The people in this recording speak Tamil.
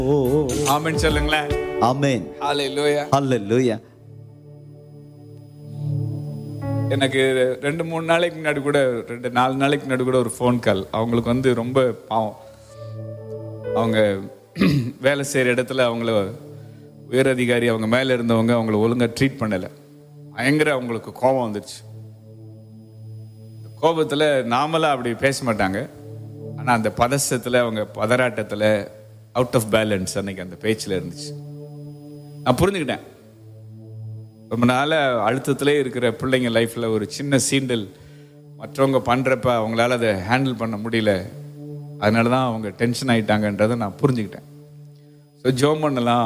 ஆமென் சொல்லுங்களேன் ஆமென் ஹalleluya ஹalleluya எனக்கு ரெண்டு மூணு நாளைக்கு முன்னாடி கூட ரெண்டு நாலு நாளைக்கு முன்னாடி கூட ஒரு ஃபோன் கால் அவங்களுக்கு வந்து ரொம்ப பாவம் அவங்க வேலை செய்கிற இடத்துல அவங்கள உயர் அதிகாரி அவங்க மேலே இருந்தவங்க அவங்கள ஒழுங்காக ட்ரீட் பண்ணலை பயங்கர அவங்களுக்கு கோபம் வந்துடுச்சு கோபத்தில் நாமளாக அப்படி பேச மாட்டாங்க ஆனால் அந்த பதசத்தில் அவங்க பதறாட்டத்தில் அவுட் ஆஃப் பேலன்ஸ் அன்னைக்கு அந்த பேச்சில் இருந்துச்சு நான் புரிஞ்சுக்கிட்டேன் ரொம்ப நாள் அழுத்தத்திலே இருக்கிற பிள்ளைங்க லைஃப்பில் ஒரு சின்ன சீண்டல் மற்றவங்க பண்ணுறப்ப அவங்களால அதை ஹேண்டில் பண்ண முடியல அதனால தான் அவங்க டென்ஷன் ஆயிட்டாங்கன்றதை நான் புரிஞ்சுக்கிட்டேன் ஸோ ஜோம் பண்ணலாம்